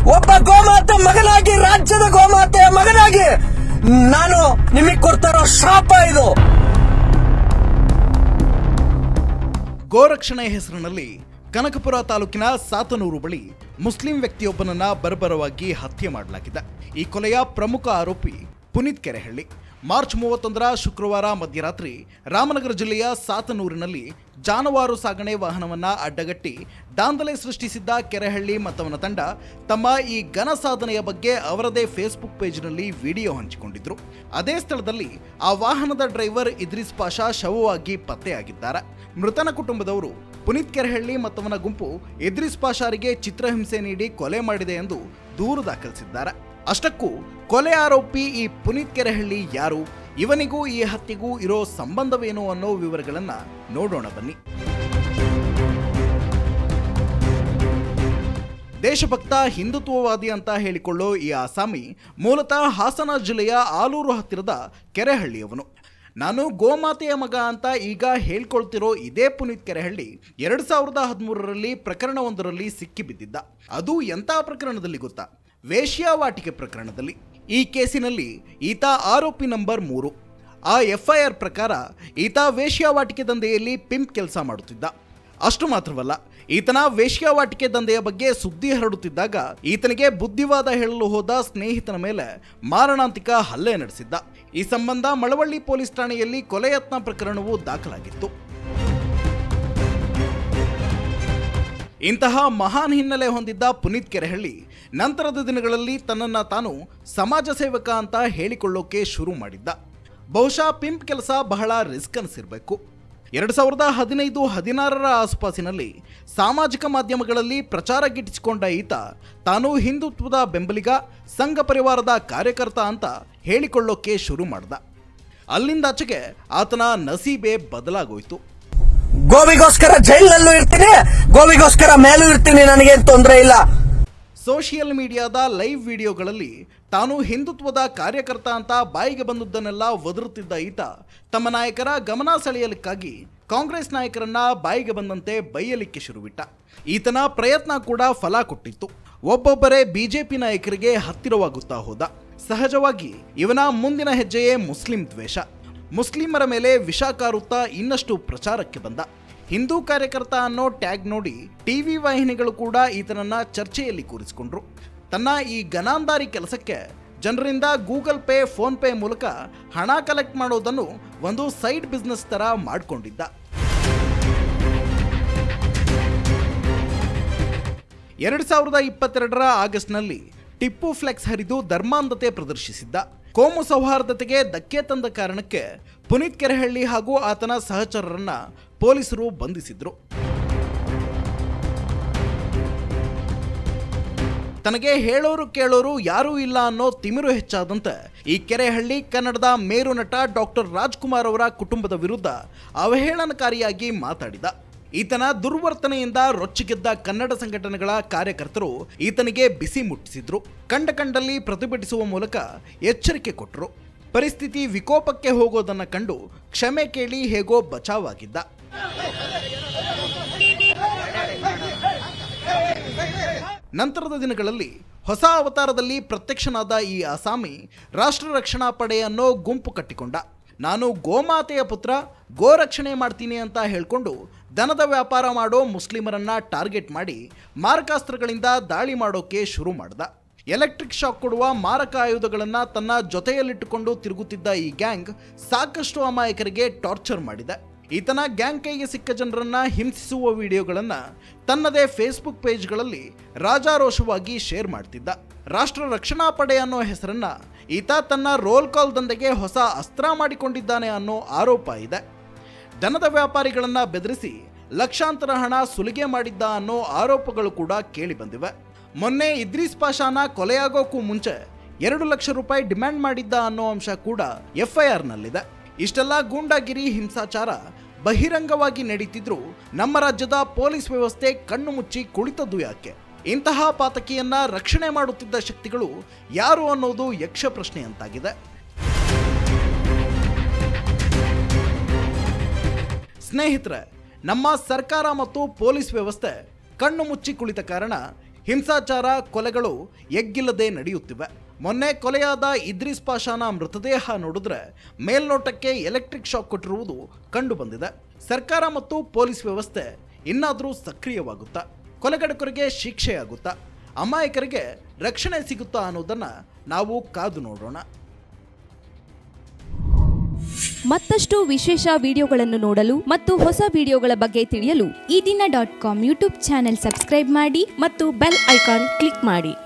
ಒಬ್ಬ ಗೋಮಾತೆ ಮಗನಾಗಿ ರಾಜ್ಯದ ಗೋಮಾತೆಯ ಮಗನಾಗಿ ನಾನು ನಿಮಗೆ ಕೊಡ್ತಾ ಇರೋ ಶಾಪ ಇದು ಗೋರಕ್ಷಣೆ ಹೆಸರಿನಲ್ಲಿ ಕನಕಪುರ ತಾಲೂಕಿನ ಸಾತನೂರು ಬಳಿ ಮುಸ್ಲಿಂ ವ್ಯಕ್ತಿಯೊಬ್ಬನನ್ನ ಬರ್ಬರವಾಗಿ ಹತ್ಯೆ ಮಾಡಲಾಗಿದೆ ಈ ಕೊಲೆಯ ಪ್ರಮುಖ ಆರೋಪಿ ಪುನೀತ್ ಕೆರೆಹಳ್ಳಿ ಮಾರ್ಚ್ ಮೂವತ್ತೊಂದರ ಶುಕ್ರವಾರ ಮಧ್ಯರಾತ್ರಿ ರಾಮನಗರ ಜಿಲ್ಲೆಯ ಸಾತನೂರಿನಲ್ಲಿ ಜಾನುವಾರು ಸಾಗಣೆ ವಾಹನವನ್ನ ಅಡ್ಡಗಟ್ಟಿ ದಾಂಧಲೆ ಸೃಷ್ಟಿಸಿದ್ದ ಕೆರೆಹಳ್ಳಿ ಮತ್ತವನ ತಂಡ ತಮ್ಮ ಈ ಘನ ಸಾಧನೆಯ ಬಗ್ಗೆ ಅವರದೇ ಫೇಸ್ಬುಕ್ ಪೇಜ್ನಲ್ಲಿ ವಿಡಿಯೋ ಹಂಚಿಕೊಂಡಿದ್ರು ಅದೇ ಸ್ಥಳದಲ್ಲಿ ಆ ವಾಹನದ ಡ್ರೈವರ್ ಇದ್ರಿಸ್ ಪಾಷಾ ಶವವಾಗಿ ಪತ್ತೆಯಾಗಿದ್ದಾರೆ ಮೃತನ ಕುಟುಂಬದವರು ಪುನೀತ್ ಕೆರೆಹಳ್ಳಿ ಮತ್ತವನ ಗುಂಪು ಇದ್ರಿಸ್ ಪಾಷಾರಿಗೆ ಚಿತ್ರಹಿಂಸೆ ನೀಡಿ ಕೊಲೆ ಮಾಡಿದೆ ಎಂದು ದೂರು ದಾಖಲಿಸಿದ್ದಾರೆ ಅಷ್ಟಕ್ಕೂ ಕೊಲೆ ಆರೋಪಿ ಈ ಪುನೀತ್ ಕೆರೆಹಳ್ಳಿ ಯಾರು ಇವನಿಗೂ ಈ ಹತ್ಯೆಗೂ ಇರೋ ಸಂಬಂಧವೇನು ಅನ್ನೋ ವಿವರಗಳನ್ನ ನೋಡೋಣ ಬನ್ನಿ ದೇಶಭಕ್ತ ಹಿಂದುತ್ವವಾದಿ ಅಂತ ಹೇಳಿಕೊಳ್ಳೋ ಈ ಆಸಾಮಿ ಮೂಲತಃ ಹಾಸನ ಜಿಲ್ಲೆಯ ಆಲೂರು ಹತ್ತಿರದ ಕೆರೆಹಳ್ಳಿಯವನು ನಾನು ಗೋಮಾತೆಯ ಮಗ ಅಂತ ಈಗ ಹೇಳ್ಕೊಳ್ತಿರೋ ಇದೇ ಪುನೀತ್ ಕೆರೆಹಳ್ಳಿ ಎರಡ್ ಸಾವಿರದ ಹದಿಮೂರರಲ್ಲಿ ಪ್ರಕರಣವೊಂದರಲ್ಲಿ ಸಿಕ್ಕಿಬಿದ್ದಿದ್ದ ಅದು ಎಂಥ ಪ್ರಕರಣದಲ್ಲಿ ಗೊತ್ತಾ ವೇಶ್ಯಾವಾಟಿಕೆ ಪ್ರಕರಣದಲ್ಲಿ ಈ ಕೇಸಿನಲ್ಲಿ ಈತ ಆರೋಪಿ ನಂಬರ್ ಮೂರು ಆ ಎಫ್ಐಆರ್ ಪ್ರಕಾರ ಈತ ವೇಶ್ಯಾವಾಟಿಕೆ ದಂಧೆಯಲ್ಲಿ ಪಿಂಪ್ ಕೆಲಸ ಮಾಡುತ್ತಿದ್ದ ಅಷ್ಟು ಮಾತ್ರವಲ್ಲ ಈತನ ವೇಶ್ಯಾವಾಟಿಕೆ ದಂಧೆಯ ಬಗ್ಗೆ ಸುದ್ದಿ ಹರಡುತ್ತಿದ್ದಾಗ ಈತನಿಗೆ ಬುದ್ಧಿವಾದ ಹೇಳಲು ಹೋದ ಸ್ನೇಹಿತನ ಮೇಲೆ ಮಾರಣಾಂತಿಕ ಹಲ್ಲೆ ನಡೆಸಿದ್ದ ಈ ಸಂಬಂಧ ಮಳವಳ್ಳಿ ಪೊಲೀಸ್ ಠಾಣೆಯಲ್ಲಿ ಕೊಲೆಯತ್ನ ಪ್ರಕರಣವು ದಾಖಲಾಗಿತ್ತು ಇಂತಹ ಮಹಾನ್ ಹಿನ್ನೆಲೆ ಹೊಂದಿದ್ದ ಪುನೀತ್ ಕೆರೆಹಳ್ಳಿ ನಂತರದ ದಿನಗಳಲ್ಲಿ ತನ್ನನ್ನ ತಾನು ಸಮಾಜ ಸೇವಕ ಅಂತ ಹೇಳಿಕೊಳ್ಳೋಕೆ ಶುರು ಮಾಡಿದ್ದ ಬಹುಶಃ ಪಿಂಪ್ ಕೆಲಸ ಬಹಳ ರಿಸ್ಕ್ ಅನಿಸಿರ್ಬೇಕು ಎರಡು ಸಾವಿರದ ಹದಿನೈದು ಹದಿನಾರರ ಆಸುಪಾಸಿನಲ್ಲಿ ಸಾಮಾಜಿಕ ಮಾಧ್ಯಮಗಳಲ್ಲಿ ಪ್ರಚಾರ ಗಿಟ್ಟಿಸಿಕೊಂಡ ಈತ ತಾನು ಹಿಂದುತ್ವದ ಬೆಂಬಲಿಗ ಸಂಘ ಪರಿವಾರದ ಕಾರ್ಯಕರ್ತ ಅಂತ ಹೇಳಿಕೊಳ್ಳೋಕೆ ಶುರು ಮಾಡ್ದ ಅಲ್ಲಿಂದಾಚೆಗೆ ಆತನ ನಸೀಬೆ ಬದಲಾಗೋಯ್ತು ಗೋವಿಗೋಸ್ಕರ ಜೈಲಲ್ಲೂ ಇರ್ತೀನಿ ಗೋವಿಗೋಸ್ಕರ ಮೇಲೂ ಇರ್ತೀನಿ ನನಗೇನ್ ತೊಂದರೆ ಇಲ್ಲ ಸೋಷಿಯಲ್ ಮೀಡಿಯಾದ ಲೈವ್ ವಿಡಿಯೋಗಳಲ್ಲಿ ತಾನು ಹಿಂದುತ್ವದ ಕಾರ್ಯಕರ್ತ ಅಂತ ಬಾಯಿಗೆ ಬಂದದ್ದನ್ನೆಲ್ಲ ಒದರುತ್ತಿದ್ದ ಈತ ತಮ್ಮ ನಾಯಕರ ಗಮನ ಸೆಳೆಯಲಿಕ್ಕಾಗಿ ಕಾಂಗ್ರೆಸ್ ನಾಯಕರನ್ನ ಬಾಯಿಗೆ ಬಂದಂತೆ ಬೈಯಲಿಕ್ಕೆ ಶುರುವಿಟ್ಟ ಈತನ ಪ್ರಯತ್ನ ಕೂಡ ಫಲ ಕೊಟ್ಟಿತ್ತು ಒಬ್ಬೊಬ್ಬರೇ ಬಿಜೆಪಿ ನಾಯಕರಿಗೆ ಹತ್ತಿರವಾಗುತ್ತಾ ಹೋದ ಸಹಜವಾಗಿ ಇವನ ಮುಂದಿನ ಹೆಜ್ಜೆಯೇ ಮುಸ್ಲಿಂ ದ್ವೇಷ ಮುಸ್ಲಿಮರ ಮೇಲೆ ವಿಷ ಕಾರುತ್ತಾ ಇನ್ನಷ್ಟು ಪ್ರಚಾರಕ್ಕೆ ಬಂದ ಹಿಂದೂ ಕಾರ್ಯಕರ್ತ ಅನ್ನೋ ಟ್ಯಾಗ್ ನೋಡಿ ಟಿವಿ ವಾಹಿನಿಗಳು ಕೂಡ ಈತನನ್ನ ಚರ್ಚೆಯಲ್ಲಿ ಕೂರಿಸಿಕೊಂಡ್ರು ತನ್ನ ಈ ಗನಾಂದಾರಿ ಕೆಲಸಕ್ಕೆ ಜನರಿಂದ ಗೂಗಲ್ ಪೇ ಫೋನ್ ಪೇ ಮೂಲಕ ಹಣ ಕಲೆಕ್ಟ್ ಮಾಡೋದನ್ನು ಒಂದು ಸೈಡ್ ಬಿಸ್ನೆಸ್ ತರ ಮಾಡಿಕೊಂಡಿದ್ದ ಎರಡು ಸಾವಿರದ ಇಪ್ಪತ್ತೆರಡರ ಆಗಸ್ಟ್ನಲ್ಲಿ ಟಿಪ್ಪು ಫ್ಲೆಕ್ಸ್ ಹರಿದು ಧರ್ಮಾಂಧತೆ ಪ್ರದರ್ಶಿಸಿದ್ದ ಕೋಮು ಸೌಹಾರ್ದತೆಗೆ ಧಕ್ಕೆ ತಂದ ಕಾರಣಕ್ಕೆ ಪುನೀತ್ ಕೆರೆಹಳ್ಳಿ ಹಾಗೂ ಆತನ ಸಹಚರರನ್ನ ಪೊಲೀಸರು ಬಂಧಿಸಿದ್ರು ತನಗೆ ಹೇಳೋರು ಕೇಳೋರು ಯಾರೂ ಇಲ್ಲ ಅನ್ನೋ ತಿಮಿರು ಹೆಚ್ಚಾದಂತೆ ಈ ಕೆರೆಹಳ್ಳಿ ಕನ್ನಡದ ಮೇರು ನಟ ಡಾಕ್ಟರ್ ರಾಜ್ಕುಮಾರ್ ಅವರ ಕುಟುಂಬದ ವಿರುದ್ಧ ಅವಹೇಳನಕಾರಿಯಾಗಿ ಮಾತಾಡಿದ ಈತನ ದುರ್ವರ್ತನೆಯಿಂದ ರೊಚ್ಚಿಗೆದ್ದ ಕನ್ನಡ ಸಂಘಟನೆಗಳ ಕಾರ್ಯಕರ್ತರು ಈತನಿಗೆ ಬಿಸಿ ಮುಟ್ಟಿಸಿದ್ರು ಕಂಡ ಕಂಡಲ್ಲಿ ಪ್ರತಿಭಟಿಸುವ ಮೂಲಕ ಎಚ್ಚರಿಕೆ ಕೊಟ್ಟರು ಪರಿಸ್ಥಿತಿ ವಿಕೋಪಕ್ಕೆ ಹೋಗೋದನ್ನ ಕಂಡು ಕ್ಷಮೆ ಕೇಳಿ ಹೇಗೋ ಬಚಾವಾಗಿದ್ದ ನಂತರದ ದಿನಗಳಲ್ಲಿ ಹೊಸ ಅವತಾರದಲ್ಲಿ ಪ್ರತ್ಯಕ್ಷನಾದ ಈ ಆಸಾಮಿ ರಾಷ್ಟ್ರ ರಕ್ಷಣಾ ಪಡೆ ಅನ್ನೋ ಗುಂಪು ಕಟ್ಟಿಕೊಂಡ ನಾನು ಗೋಮಾತೆಯ ಪುತ್ರ ಗೋರಕ್ಷಣೆ ಮಾಡ್ತೀನಿ ಅಂತ ಹೇಳ್ಕೊಂಡು ದನದ ವ್ಯಾಪಾರ ಮಾಡೋ ಮುಸ್ಲಿಮರನ್ನ ಟಾರ್ಗೆಟ್ ಮಾಡಿ ಮಾರಕಾಸ್ತ್ರಗಳಿಂದ ದಾಳಿ ಮಾಡೋಕೆ ಶುರು ಮಾಡ್ದ ಎಲೆಕ್ಟ್ರಿಕ್ ಶಾಕ್ ಕೊಡುವ ಮಾರಕ ಆಯುಧಗಳನ್ನು ತನ್ನ ಜೊತೆಯಲ್ಲಿಟ್ಟುಕೊಂಡು ತಿರುಗುತ್ತಿದ್ದ ಈ ಗ್ಯಾಂಗ್ ಸಾಕಷ್ಟು ಅಮಾಯಕರಿಗೆ ಟಾರ್ಚರ್ ಮಾಡಿದೆ ಈತನ ಗ್ಯಾಂಗ್ ಕೈಗೆ ಸಿಕ್ಕ ಜನರನ್ನ ಹಿಂಸಿಸುವ ವಿಡಿಯೋಗಳನ್ನ ತನ್ನದೇ ಫೇಸ್ಬುಕ್ ಪೇಜ್ಗಳಲ್ಲಿ ರಾಜಾರೋಷವಾಗಿ ಶೇರ್ ಮಾಡ್ತಿದ್ದ ರಾಷ್ಟ್ರ ರಕ್ಷಣಾ ಪಡೆ ಅನ್ನೋ ಹೆಸರನ್ನ ಈತ ತನ್ನ ರೋಲ್ ಕಾಲ್ ದಂಧೆಗೆ ಹೊಸ ಅಸ್ತ್ರ ಮಾಡಿಕೊಂಡಿದ್ದಾನೆ ಅನ್ನೋ ಆರೋಪ ಇದೆ ದನದ ವ್ಯಾಪಾರಿಗಳನ್ನ ಬೆದರಿಸಿ ಲಕ್ಷಾಂತರ ಹಣ ಸುಲಿಗೆ ಮಾಡಿದ್ದ ಅನ್ನೋ ಆರೋಪಗಳು ಕೂಡ ಕೇಳಿಬಂದಿವೆ ಮೊನ್ನೆ ಇದ್ರೀಸ್ ಪಾಷಾನ ಕೊಲೆಯಾಗೋಕ್ಕೂ ಮುಂಚೆ ಎರಡು ಲಕ್ಷ ರೂಪಾಯಿ ಡಿಮ್ಯಾಂಡ್ ಮಾಡಿದ್ದ ಅನ್ನೋ ಅಂಶ ಕೂಡ ಎಫ್ಐಆರ್ನಲ್ಲಿದೆ ಇಷ್ಟೆಲ್ಲ ಗೂಂಡಾಗಿರಿ ಹಿಂಸಾಚಾರ ಬಹಿರಂಗವಾಗಿ ನಡೀತಿದ್ರು ನಮ್ಮ ರಾಜ್ಯದ ಪೊಲೀಸ್ ವ್ಯವಸ್ಥೆ ಕಣ್ಣು ಮುಚ್ಚಿ ಕುಳಿತದ್ದು ಯಾಕೆ ಇಂತಹ ಪಾತಕಿಯನ್ನ ರಕ್ಷಣೆ ಮಾಡುತ್ತಿದ್ದ ಶಕ್ತಿಗಳು ಯಾರು ಅನ್ನೋದು ಯಕ್ಷ ಪ್ರಶ್ನೆಯಂತಾಗಿದೆ ಸ್ನೇಹಿತರೆ ನಮ್ಮ ಸರ್ಕಾರ ಮತ್ತು ಪೊಲೀಸ್ ವ್ಯವಸ್ಥೆ ಕಣ್ಣು ಮುಚ್ಚಿ ಕುಳಿತ ಕಾರಣ ಹಿಂಸಾಚಾರ ಕೊಲೆಗಳು ಎಗ್ಗಿಲ್ಲದೆ ನಡೆಯುತ್ತಿವೆ ಮೊನ್ನೆ ಕೊಲೆಯಾದ ಇದ್ರಿಸ್ ಪಾಷಾನ ಮೃತದೇಹ ನೋಡಿದ್ರೆ ಮೇಲ್ನೋಟಕ್ಕೆ ಎಲೆಕ್ಟ್ರಿಕ್ ಶಾಕ್ ಕೊಟ್ಟಿರುವುದು ಕಂಡು ಬಂದಿದೆ ಸರ್ಕಾರ ಮತ್ತು ಪೊಲೀಸ್ ವ್ಯವಸ್ಥೆ ಇನ್ನಾದರೂ ಸಕ್ರಿಯವಾಗುತ್ತಾ ಕೊಲೆಗಡಕರಿಗೆ ಶಿಕ್ಷೆಯಾಗುತ್ತಾ ಅಮಾಯಕರಿಗೆ ರಕ್ಷಣೆ ಸಿಗುತ್ತಾ ಅನ್ನೋದನ್ನ ನಾವು ಕಾದು ನೋಡೋಣ ಮತ್ತಷ್ಟು ವಿಶೇಷ ವಿಡಿಯೋಗಳನ್ನು ನೋಡಲು ಮತ್ತು ಹೊಸ ವಿಡಿಯೋಗಳ ಬಗ್ಗೆ ತಿಳಿಯಲು Eedina dot com YouTube channel subscribe ಮಾಡಿ ಮತ್ತು ಬೆಲ್ ಐಕಾನ್ ಕ್ಲಿಕ್ ಮಾಡಿ